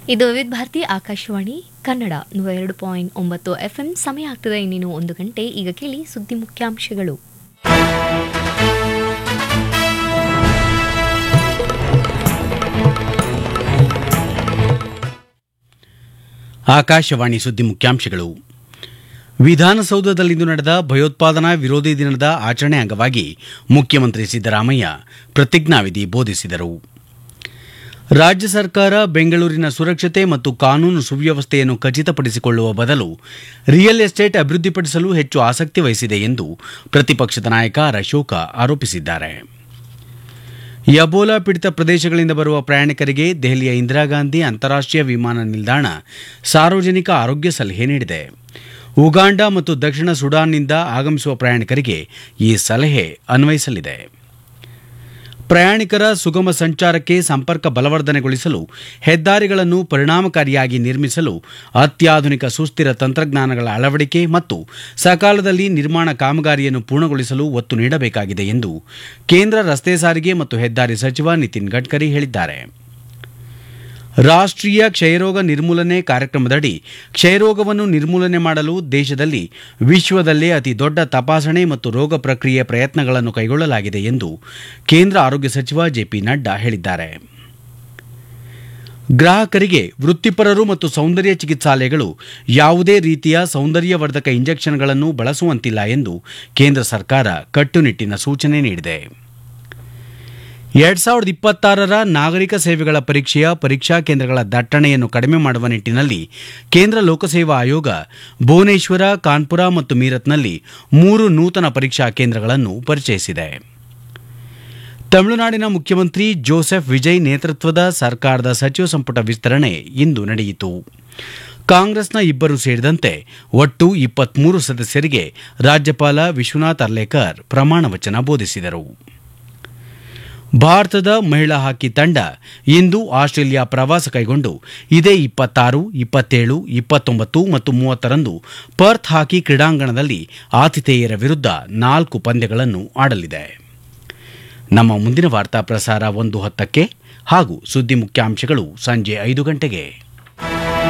ಇದು ವಿವಿಧ ಭಾರತಿ ಆಕಾಶವಾಣಿ ಕನ್ನಡ ನೂರ ಎರಡು ಪಾಯಿಂಟ್ ಒಂಬತ್ತು ಎಫ್ಎಂ ಸಮಯ ಆಗ್ತದೆ ಇನ್ನೇನು ಒಂದು ಗಂಟೆ ಈಗ ಕೇಳಿ ಸುದ್ದಿ ಮುಖ್ಯಾಂಶಗಳು ಆಕಾಶವಾಣಿ ಸುದ್ದಿ ಮುಖ್ಯಾಂಶಗಳು ವಿಧಾನಸೌಧದಲ್ಲಿಂದು ನಡೆದ ಭಯೋತ್ಪಾದನಾ ವಿರೋಧಿ ದಿನದ ಆಚರಣೆ ಅಂಗವಾಗಿ ಮುಖ್ಯಮಂತ್ರಿ ಸಿದ್ದರಾಮಯ್ಯ ಪ್ರತಿಜ್ಞಾವಿಧಿ ಬೋಧಿಸಿದರು ರಾಜ್ಯ ಸರ್ಕಾರ ಬೆಂಗಳೂರಿನ ಸುರಕ್ಷತೆ ಮತ್ತು ಕಾನೂನು ಸುವ್ಯವಸ್ಥೆಯನ್ನು ಖಚಿತಪಡಿಸಿಕೊಳ್ಳುವ ಬದಲು ರಿಯಲ್ ಎಸ್ಟೇಟ್ ಅಭಿವೃದ್ಧಿಪಡಿಸಲು ಹೆಚ್ಚು ಆಸಕ್ತಿ ವಹಿಸಿದೆ ಎಂದು ಪ್ರತಿಪಕ್ಷದ ನಾಯಕ ಆರ್ ಅಶೋಕ ಆರೋಪಿಸಿದ್ದಾರೆ ಯಬೋಲಾ ಪೀಡಿತ ಪ್ರದೇಶಗಳಿಂದ ಬರುವ ಪ್ರಯಾಣಿಕರಿಗೆ ದೆಹಲಿಯ ಇಂದಿರಾಗಾಂಧಿ ಅಂತಾರಾಷ್ಟೀಯ ವಿಮಾನ ನಿಲ್ದಾಣ ಸಾರ್ವಜನಿಕ ಆರೋಗ್ಯ ಸಲಹೆ ನೀಡಿದೆ ಉಗಾಂಡ ಮತ್ತು ದಕ್ಷಿಣ ಸುಡಾನ್ನಿಂದ ಆಗಮಿಸುವ ಪ್ರಯಾಣಿಕರಿಗೆ ಈ ಸಲಹೆ ಅನ್ವಯಿಸಲಿದೆ ಪ್ರಯಾಣಿಕರ ಸುಗಮ ಸಂಚಾರಕ್ಕೆ ಸಂಪರ್ಕ ಬಲವರ್ಧನೆಗೊಳಿಸಲು ಹೆದ್ದಾರಿಗಳನ್ನು ಪರಿಣಾಮಕಾರಿಯಾಗಿ ನಿರ್ಮಿಸಲು ಅತ್ಯಾಧುನಿಕ ಸುಸ್ಥಿರ ತಂತ್ರಜ್ಞಾನಗಳ ಅಳವಡಿಕೆ ಮತ್ತು ಸಕಾಲದಲ್ಲಿ ನಿರ್ಮಾಣ ಕಾಮಗಾರಿಯನ್ನು ಪೂರ್ಣಗೊಳಿಸಲು ಒತ್ತು ನೀಡಬೇಕಾಗಿದೆ ಎಂದು ಕೇಂದ್ರ ರಸ್ತೆ ಸಾರಿಗೆ ಮತ್ತು ಹೆದ್ದಾರಿ ಸಚಿವ ನಿತಿನ್ ಗಡ್ಕರಿ ಹೇಳಿದ್ದಾರೆ ರಾಷ್ಟ್ರೀಯ ಕ್ಷಯರೋಗ ನಿರ್ಮೂಲನೆ ಕಾರ್ಯಕ್ರಮದಡಿ ಕ್ಷಯರೋಗವನ್ನು ನಿರ್ಮೂಲನೆ ಮಾಡಲು ದೇಶದಲ್ಲಿ ವಿಶ್ವದಲ್ಲೇ ಅತಿ ದೊಡ್ಡ ತಪಾಸಣೆ ಮತ್ತು ರೋಗ ಪ್ರಕ್ರಿಯೆ ಪ್ರಯತ್ನಗಳನ್ನು ಕೈಗೊಳ್ಳಲಾಗಿದೆ ಎಂದು ಕೇಂದ್ರ ಆರೋಗ್ಯ ಸಚಿವ ಜೆಪಿ ನಡ್ಡಾ ಹೇಳಿದ್ದಾರೆ ಗ್ರಾಹಕರಿಗೆ ವೃತ್ತಿಪರರು ಮತ್ತು ಸೌಂದರ್ಯ ಚಿಕಿತ್ಸಾಲಯಗಳು ಯಾವುದೇ ರೀತಿಯ ಸೌಂದರ್ಯವರ್ಧಕ ಇಂಜೆಕ್ಷನ್ಗಳನ್ನು ಬಳಸುವಂತಿಲ್ಲ ಎಂದು ಕೇಂದ್ರ ಸರ್ಕಾರ ಕಟ್ಟುನಿಟ್ಟಿನ ಸೂಚನೆ ನೀಡಿದೆ ಎರಡ್ ಸಾವಿರದ ಇಪ್ಪತ್ತಾರರ ನಾಗರಿಕ ಸೇವೆಗಳ ಪರೀಕ್ಷೆಯ ಪರೀಕ್ಷಾ ಕೇಂದ್ರಗಳ ದಟ್ಟಣೆಯನ್ನು ಕಡಿಮೆ ಮಾಡುವ ನಿಟ್ಟಿನಲ್ಲಿ ಕೇಂದ್ರ ಲೋಕಸೇವಾ ಆಯೋಗ ಭುವನೇಶ್ವರ ಕಾನ್ಪುರ ಮತ್ತು ಮೀರತ್ನಲ್ಲಿ ಮೂರು ನೂತನ ಪರೀಕ್ಷಾ ಕೇಂದ್ರಗಳನ್ನು ಪರಿಚಯಿಸಿದೆ ತಮಿಳುನಾಡಿನ ಮುಖ್ಯಮಂತ್ರಿ ಜೋಸೆಫ್ ವಿಜಯ್ ನೇತೃತ್ವದ ಸರ್ಕಾರದ ಸಚಿವ ಸಂಪುಟ ವಿಸ್ತರಣೆ ಇಂದು ನಡೆಯಿತು ಕಾಂಗ್ರೆಸ್ನ ಇಬ್ಬರು ಸೇರಿದಂತೆ ಒಟ್ಟು ಇಪ್ಪತ್ಮೂರು ಸದಸ್ಯರಿಗೆ ರಾಜ್ಯಪಾಲ ವಿಶ್ವನಾಥ್ ಅರ್ಲೇಕರ್ ಪ್ರಮಾಣ ವಚನ ಬೋಧಿಸಿದರು ಭಾರತದ ಮಹಿಳಾ ಹಾಕಿ ತಂಡ ಇಂದು ಆಸ್ಟ್ರೇಲಿಯಾ ಪ್ರವಾಸ ಕೈಗೊಂಡು ಇದೇ ಇಪ್ಪತ್ತಾರು ಇಪ್ಪತ್ತೇಳು ಇಪ್ಪತ್ತೊಂಬತ್ತು ಮತ್ತು ಮೂವತ್ತರಂದು ಪರ್ತ್ ಹಾಕಿ ಕ್ರೀಡಾಂಗಣದಲ್ಲಿ ಆತಿಥೇಯರ ವಿರುದ್ಧ ನಾಲ್ಕು ಪಂದ್ಯಗಳನ್ನು ಆಡಲಿದೆ ನಮ್ಮ ಮುಂದಿನ ವಾರ್ತಾ ಪ್ರಸಾರ ಒಂದು ಹತ್ತಕ್ಕೆ ಹಾಗೂ ಸುದ್ದಿ ಮುಖ್ಯಾಂಶಗಳು ಸಂಜೆ ಐದು ಗಂಟೆಗೆ